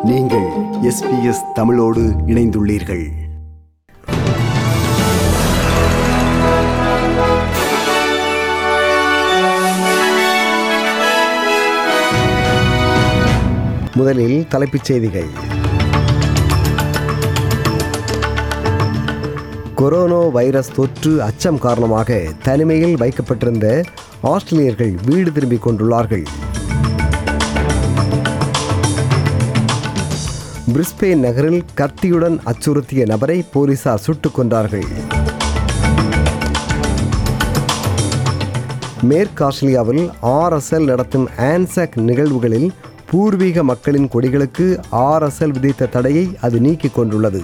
நீங்கள் எஸ்பிஎஸ் தமிழோடு இணைந்துள்ளீர்கள் முதலில் தலைப்புச் செய்திகள் கொரோனா வைரஸ் தொற்று அச்சம் காரணமாக தனிமையில் வைக்கப்பட்டிருந்த ஆஸ்திரேலியர்கள் வீடு திரும்பிக் கொண்டுள்ளார்கள் பிரிஸ்பெயின் நகரில் கத்தியுடன் அச்சுறுத்திய நபரை போலீசார் சுட்டுக் கொண்டார்கள் மேற்கு ஆஸ்திரேலியாவில் ஆர்எஸ்எல் நடத்தும் ஆன்சாக் நிகழ்வுகளில் பூர்வீக மக்களின் கொடிகளுக்கு ஆர்எஸ்எல் விதித்த தடையை அது நீக்கிக் கொண்டுள்ளது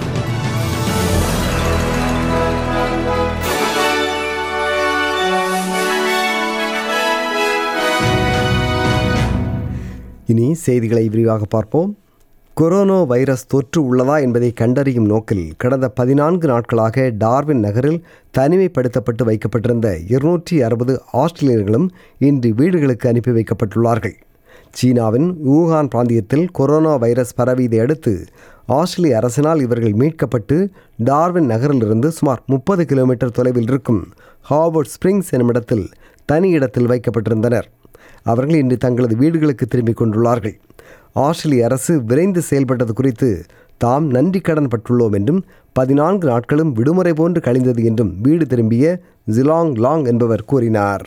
இனி செய்திகளை விரிவாக பார்ப்போம் கொரோனா வைரஸ் தொற்று உள்ளதா என்பதை கண்டறியும் நோக்கில் கடந்த பதினான்கு நாட்களாக டார்வின் நகரில் தனிமைப்படுத்தப்பட்டு வைக்கப்பட்டிருந்த இருநூற்றி அறுபது ஆஸ்திரேலியர்களும் இன்று வீடுகளுக்கு அனுப்பி வைக்கப்பட்டுள்ளார்கள் சீனாவின் ஊகான் பிராந்தியத்தில் கொரோனா வைரஸ் பரவியதை அடுத்து ஆஸ்திரேலிய அரசினால் இவர்கள் மீட்கப்பட்டு டார்வின் நகரிலிருந்து சுமார் முப்பது கிலோமீட்டர் தொலைவில் இருக்கும் ஹார்வர்ட் ஸ்பிரிங்ஸ் என்னுமிடத்தில் தனி இடத்தில் வைக்கப்பட்டிருந்தனர் அவர்கள் இன்று தங்களது வீடுகளுக்கு திரும்பிக் கொண்டுள்ளார்கள் ஆஸ்திரேலிய அரசு விரைந்து செயல்பட்டது குறித்து தாம் நன்றி கடன் பட்டுள்ளோம் என்றும் பதினான்கு நாட்களும் விடுமுறை போன்று கழிந்தது என்றும் வீடு திரும்பிய ஜிலாங் லாங் என்பவர் கூறினார்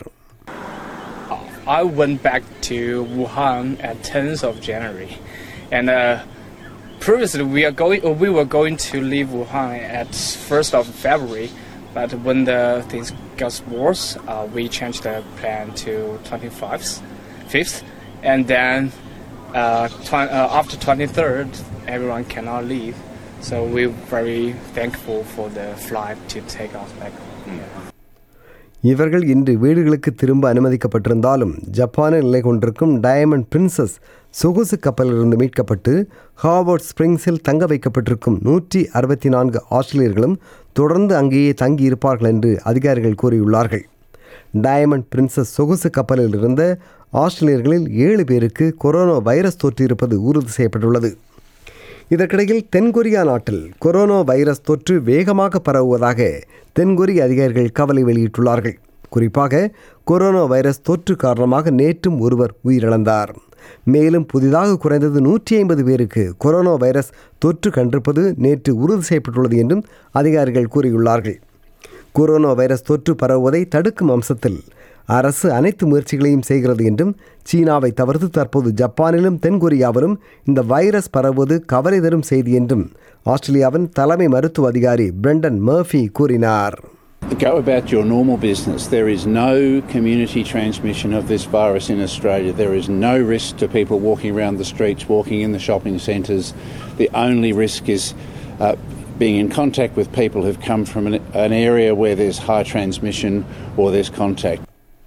I went back to Wuhan at 10th of January, and uh, previously we are going, uh, we were going to leave Wuhan at 1st of February, but when the things got worse, uh, we changed the plan to 25th, 5th, and then uh, tw- uh, after 23rd, everyone cannot leave, so we're very thankful for the flight to take us back. Yeah. இவர்கள் இன்று வீடுகளுக்கு திரும்ப அனுமதிக்கப்பட்டிருந்தாலும் ஜப்பானில் நிலை கொண்டிருக்கும் diamond princess சொகுசு கப்பலிலிருந்து மீட்கப்பட்டு Harvard ஸ்பிரிங்ஸில் தங்க வைக்கப்பட்டிருக்கும் நூற்றி அறுபத்தி நான்கு ஆஸ்திரேலியர்களும் தொடர்ந்து அங்கேயே தங்கியிருப்பார்கள் என்று அதிகாரிகள் கூறியுள்ளார்கள் டயமண்ட் பிரின்சஸ் சொகுசு கப்பலில் இருந்த ஆஸ்திரேலியர்களில் ஏழு பேருக்கு கொரோனா வைரஸ் தொற்று இருப்பது உறுதி செய்யப்பட்டுள்ளது இதற்கிடையில் தென்கொரியா நாட்டில் கொரோனா வைரஸ் தொற்று வேகமாக பரவுவதாக தென்கொரிய அதிகாரிகள் கவலை வெளியிட்டுள்ளார்கள் குறிப்பாக கொரோனா வைரஸ் தொற்று காரணமாக நேற்றும் ஒருவர் உயிரிழந்தார் மேலும் புதிதாக குறைந்தது நூற்றி ஐம்பது பேருக்கு கொரோனா வைரஸ் தொற்று கண்டிருப்பது நேற்று உறுதி செய்யப்பட்டுள்ளது என்றும் அதிகாரிகள் கூறியுள்ளார்கள் கொரோனா வைரஸ் தொற்று பரவுவதை தடுக்கும் அம்சத்தில் அரசு அனைத்து முயற்சிகளையும் செய்கிறது என்றும் சீனாவை தவிர்த்து தற்போது ஜப்பானிலும் தென்கொரியாவிலும் இந்த வைரஸ் பரவுவது கவலை தரும் செய்தி என்றும் ஆஸ்திரேலியாவின் தலைமை மருத்துவ அதிகாரி பிரெண்டன் மர்ஃபி கூறினார் Go about your normal business. There is no community transmission of this virus in Australia. There is no risk to people walking around the streets, walking in the shopping centres. The only risk is uh, being in contact with people who've come from an, an area where there's high transmission or there's contact.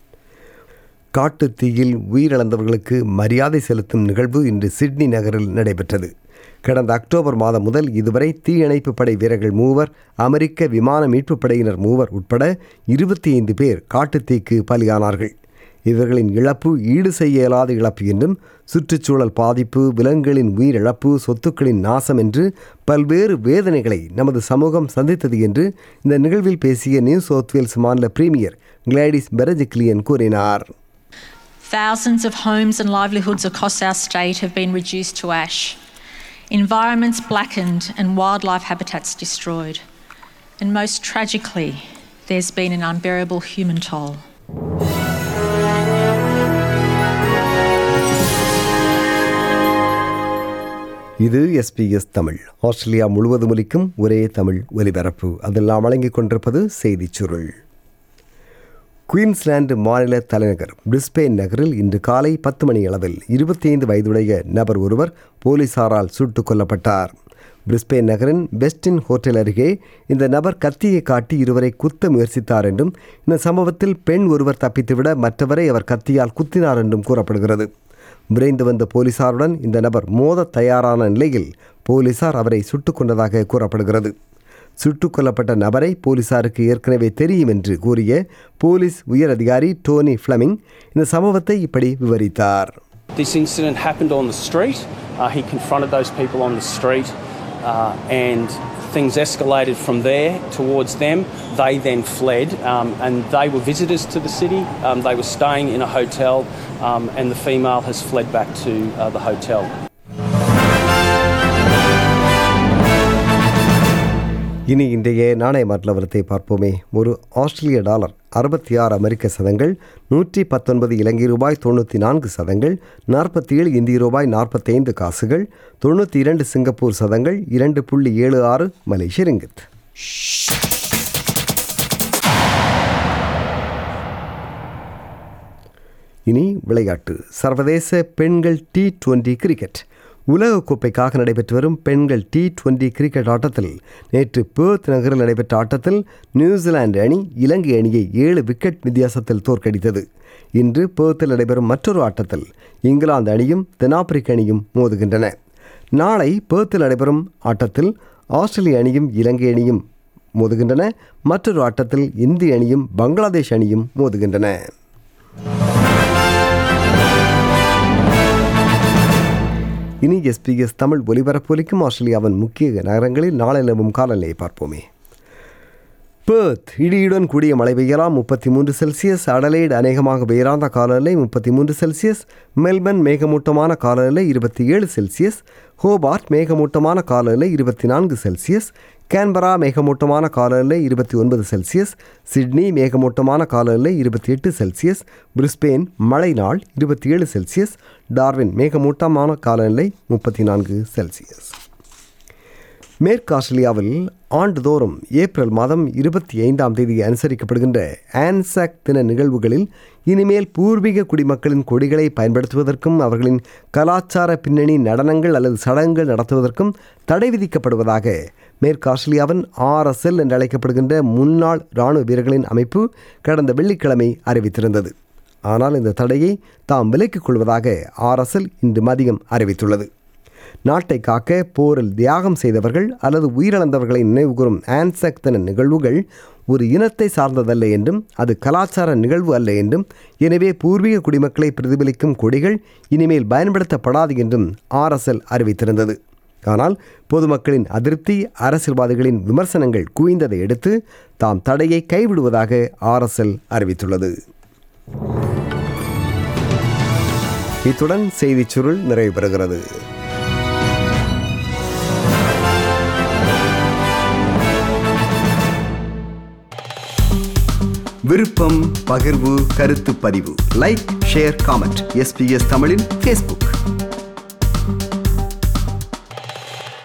காட்டுத் தீயில் உயிரிழந்தவர்களுக்கு மரியாதை செலுத்தும் நிகழ்வு இன்று Sydney நகரில் நடைபெற்றது கடந்த அக்டோபர் மாதம் முதல் இதுவரை தீயணைப்பு படை வீரர்கள் மூவர் அமெரிக்க விமான மீட்புப் படையினர் மூவர் உட்பட இருபத்தி ஐந்து பேர் காட்டுத்தீக்கு பலியானார்கள் இவர்களின் இழப்பு ஈடு செய்ய இயலாத இழப்பு என்றும் சுற்றுச்சூழல் பாதிப்பு விலங்குகளின் உயிரிழப்பு சொத்துக்களின் நாசம் என்று பல்வேறு வேதனைகளை நமது சமூகம் சந்தித்தது என்று இந்த நிகழ்வில் பேசிய நியூ சவுத் வேல்ஸ் மாநில பிரீமியர் கிளாடிஸ் பெரஜிக்லியன் கூறினார் Thousands of homes and livelihoods across our state have been reduced to ash, environments blackened, and wildlife habitats destroyed. And most tragically, there's been an unbearable human toll. இது SBS Tamil Australia முழுவதும் ஒலிக்கும் ஒரே தமிழ் ஒலிபரப்பு அதெல்லாம் வழங்கிக் கொண்டிருப்பது செய்திச் சுருள் குயின்ஸ்லாந்து மாநில தலைநகர் பிரிஸ்பெயின் நகரில் இன்று காலை பத்து மணி அளவில் இருபத்தி ஐந்து வயதுடைய நபர் ஒருவர் போலீசாரால் சுட்டுக் கொல்லப்பட்டார் பிரிஸ்பெயின் நகரின் பெஸ்டின் ஹோட்டல் அருகே இந்த நபர் கத்தியை காட்டி இருவரை குத்த முயற்சித்தார் என்றும் இந்த சம்பவத்தில் பெண் ஒருவர் தப்பித்துவிட மற்றவரை அவர் கத்தியால் குத்தினார் என்றும் கூறப்படுகிறது விரைந்து வந்த போலீசாருடன் இந்த நபர் மோத தயாரான நிலையில் போலீசார் அவரை சுட்டுக் கொண்டதாக கூறப்படுகிறது சுட்டுக் கொல்லப்பட்ட நபரை போலீசாருக்கு ஏற்கனவே தெரியும் என்று கூறிய போலீஸ் உயர் அதிகாரி டோனி ஃப்ளமிங் இந்த சம்பவத்தை இப்படி விவரித்தார் This incident happened on the street. Uh, he confronted those people on the street uh, and things escalated from there towards them. They then fled um, and they were visitors to the city. Um, they were staying in a hotel um, and the female has fled back to uh, the hotel. இனி இன்றைய நாணய மாற்றவரத்தை பார்ப்போமே ஒரு ஆஸ்திரேலிய dollar அறுபத்தி ஆறு அமெரிக்க சதங்கள் நூற்றி பத்தொன்பது இலங்கை ரூபாய் தொண்ணூற்றி நான்கு சதங்கள் நாற்பத்தி ஏழு இந்திய ரூபாய் நாற்பத்தைந்து காசுகள் தொண்ணூற்றி இரண்டு சிங்கப்பூர் சதங்கள் இரண்டு புள்ளி ஏழு ஆறு மலேசிய ரிங்கித் இனி விளையாட்டு சர்வதேச பெண்கள் டி டுவெண்டி கிரிக்கெட் உலகக்கோப்பைக்காக நடைபெற்று வரும் பெண்கள் டி டுவெண்டி கிரிக்கெட் ஆட்டத்தில் நேற்று பேர்த் நகரில் நடைபெற்ற ஆட்டத்தில் நியூசிலாந்து அணி இலங்கை அணியை ஏழு விக்கெட் வித்தியாசத்தில் தோற்கடித்தது இன்று பேர்த்தில் நடைபெறும் மற்றொரு ஆட்டத்தில் இங்கிலாந்து அணியும் தென்னாப்பிரிக்க அணியும் மோதுகின்றன நாளை பேர்த்தில் நடைபெறும் ஆட்டத்தில் ஆஸ்திரேலிய அணியும் இலங்கை அணியும் மோதுகின்றன மற்றொரு ஆட்டத்தில் இந்திய அணியும் பங்களாதேஷ் அணியும் மோதுகின்றன இனி எஸ்பிஎஸ் தமிழ் ஒலிபரப்பொலிக்கும் ஆஸ்திரேலியாவின் முக்கிய நகரங்களில் நாளை நிலவும் காலநிலையை பார்ப்போமே பேர்த் இடியுடன் கூடிய மழை பெய்யலாம் முப்பத்தி மூன்று செல்சியஸ் அடலைடு அநேகமாக பெயராந்த காலநிலை முப்பத்தி மூன்று செல்சியஸ் மெல்பர்ன் மேகமூட்டமான காலநிலை இருபத்தி ஏழு செல்சியஸ் ஹோபார்ட் மேகமூட்டமான காலநிலை இருபத்தி நான்கு செல்சியஸ் கேன்பரா மேகமூட்டமான காலநிலை இருபத்தி ஒன்பது செல்சியஸ் சிட்னி மேகமூட்டமான காலநிலை இருபத்தி எட்டு செல்சியஸ் பிரிஸ்பெயின் மழை நாள் இருபத்தி ஏழு செல்சியஸ் டார்வின் மேகமூட்டமான காலநிலை முப்பத்தி நான்கு செல்சியஸ் மேற்கு ஆஸ்திரேலியாவில் ஆண்டுதோறும் ஏப்ரல் மாதம் இருபத்தி ஐந்தாம் தேதி அனுசரிக்கப்படுகின்ற ஆன்சாக் தின நிகழ்வுகளில் இனிமேல் பூர்வீக குடிமக்களின் கொடிகளை பயன்படுத்துவதற்கும் அவர்களின் கலாச்சார பின்னணி நடனங்கள் அல்லது சடங்குகள் நடத்துவதற்கும் தடை விதிக்கப்படுவதாக மேற்கு ஆஸ்திரேலியாவின் ஆர்எஸ்எல் என்று அழைக்கப்படுகின்ற முன்னாள் இராணுவ வீரர்களின் அமைப்பு கடந்த வெள்ளிக்கிழமை அறிவித்திருந்தது ஆனால் இந்த தடையை தாம் விலக்கிக் கொள்வதாக ஆர்எஸ்எல் இன்று மதியம் அறிவித்துள்ளது நாட்டை காக்க போரில் தியாகம் செய்தவர்கள் அல்லது உயிரிழந்தவர்களை நினைவுகூரும் ஆன்சக் தின நிகழ்வுகள் ஒரு இனத்தை சார்ந்ததல்ல என்றும் அது கலாச்சார நிகழ்வு அல்ல என்றும் எனவே பூர்வீக குடிமக்களை பிரதிபலிக்கும் கொடிகள் இனிமேல் பயன்படுத்தப்படாது என்றும் ஆர்எஸ்எல் அறிவித்திருந்தது ஆனால் பொதுமக்களின் அதிருப்தி அரசியல்வாதிகளின் விமர்சனங்கள் குவிந்ததை அடுத்து தாம் தடையை கைவிடுவதாக ஆர்எஸ்எல் அறிவித்துள்ளது இத்துடன் செய்திச் சுருள் நிறைவு பெறுகிறது விருப்பம் பகிர்வு கருத்து பதிவு லைக் ஷேர் காமெண்ட் எஸ்பிஎஸ் தமிழின் ஃபேஸ்புக்